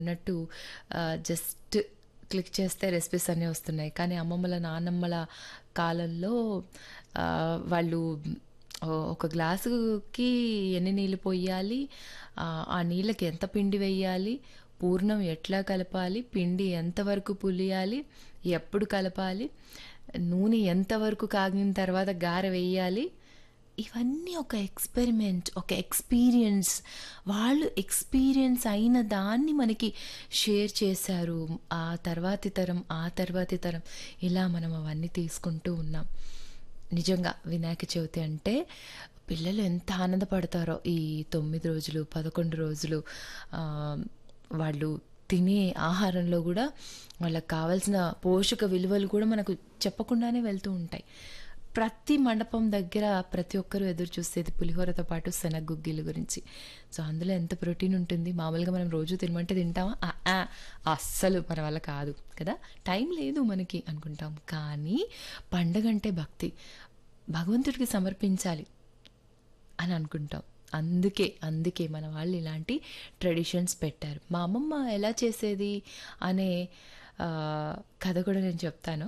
అన్నట్టు ఆహ్, just click చేస్తే రెసిపీస్ అన్నీ వస్తున్నాయి. కానీ అమ్మమ్మల, నానమ్మల కాలంలో ఆహ్, వాళ్ళు ఓ ఒక గ్లాసుకి ఎన్ని నీళ్ళు పొయ్యాలి, ఆహ్, ఆ నీళ్ళకి ఎంత పిండి వెయ్యాలి, పూర్ణం ఎట్లా కలపాలి, పిండి ఎంతవరకు పులియాలి, ఎప్పుడు కలపాలి, నూనె ఎంతవరకు కాగిన తర్వాత గారె వెయ్యాలి, ఇవన్నీ ఒక ఎక్స్‌పెరిమెంట్, ఒక ఎక్స్‌పీరియన్స్. వాళ్ళు ఎక్స్‌పీరియన్స్ అయిన దాన్ని మనకి షేర్ చేశారు. ఆ తర్వాతి తరం, ఆ తర్వాతి తరం ఇలా మనం అవన్నీ తీసుకుంటూ ఉన్నాం. నిజంగా వినాయక చవితి అంటే పిల్లలు ఎంత ఆనందపడతారో ఈ 9 రోజులు, 11 రోజులు ఆహ్, వాళ్ళు తినే ఆహారంలో గూడా వాళ్ళకి కావాల్సిన పోషక విలువలు కూడా మనకు చెప్పకుండానే వెళ్తూ ఉంటాయి. ప్రతి మండపం దగ్గర ప్రతి ఒక్కరు ఎదురు చూసేది పులిహోరతో పాటు శనగ గుగ్గిళ్ళు గురించి. సో, అందులో ఎంత ప్రోటీన్ ఉంటుంది. మామూలుగా మనం రోజు తినమంటే తింటామా? అ ఆ! అస్సలు మన వల్ల కాదు కదా! టైం లేదు మనకి అనుకుంటాం. కానీ పండగంటే భక్తి. భగవంతుడికి సమర్పించాలి అని అనుకుంటాం. అందుకే, అందుకే మన వాళ్ళు ఇలాంటి ట్రెడిషన్స్ పెట్టారు. మా అమ్మమ్మ ఎలా చేసేది అనే ఆహ్, కథ కూడా నేను చెప్తాను.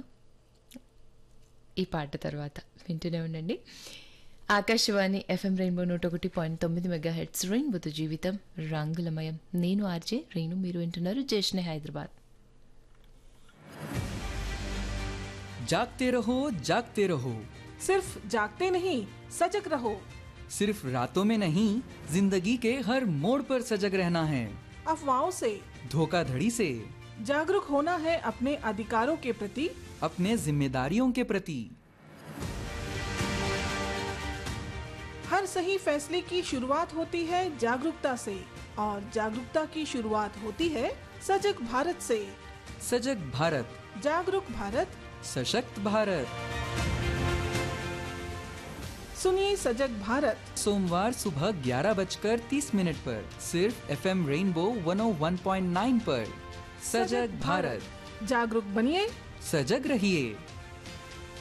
ఈ పాట తర్వాత వింటూనే ఉండండి. ఆకాశవాణి ఎఫ్ఎం రెయిన్బో 101.9 మెగాహెర్ట్జ్ రెయిన్బోతో జీవితం రంగులమయం. నేను ఆర్‌జే రేణు. మీరు వింటున్నారు జశ్నే హైదరాబాద్. जागते रहो जागते रहो सिर्फ जागते नहीं सजग रहो सिर्फ रातों में नहीं जिंदगी के हर मोड़ पर सजग रहना है अफवाहों से धोखाधड़ी से जागरूक होना है अपने अधिकारों के प्रति अपने जिम्मेदारियों के प्रति हर सही फैसले की शुरुआत होती है जागरूकता से और जागरूकता की शुरुआत होती है सजग भारत से सजग भारत जागरूक भारत सशक्त भारत सुनिए सजग भारत सोमवार सुबह ग्यारह बजकर तीस मिनट पर सिर्फ एफएम रेनबो 101.9 पर सजग भारत जागरूक बनिए सजग रहिए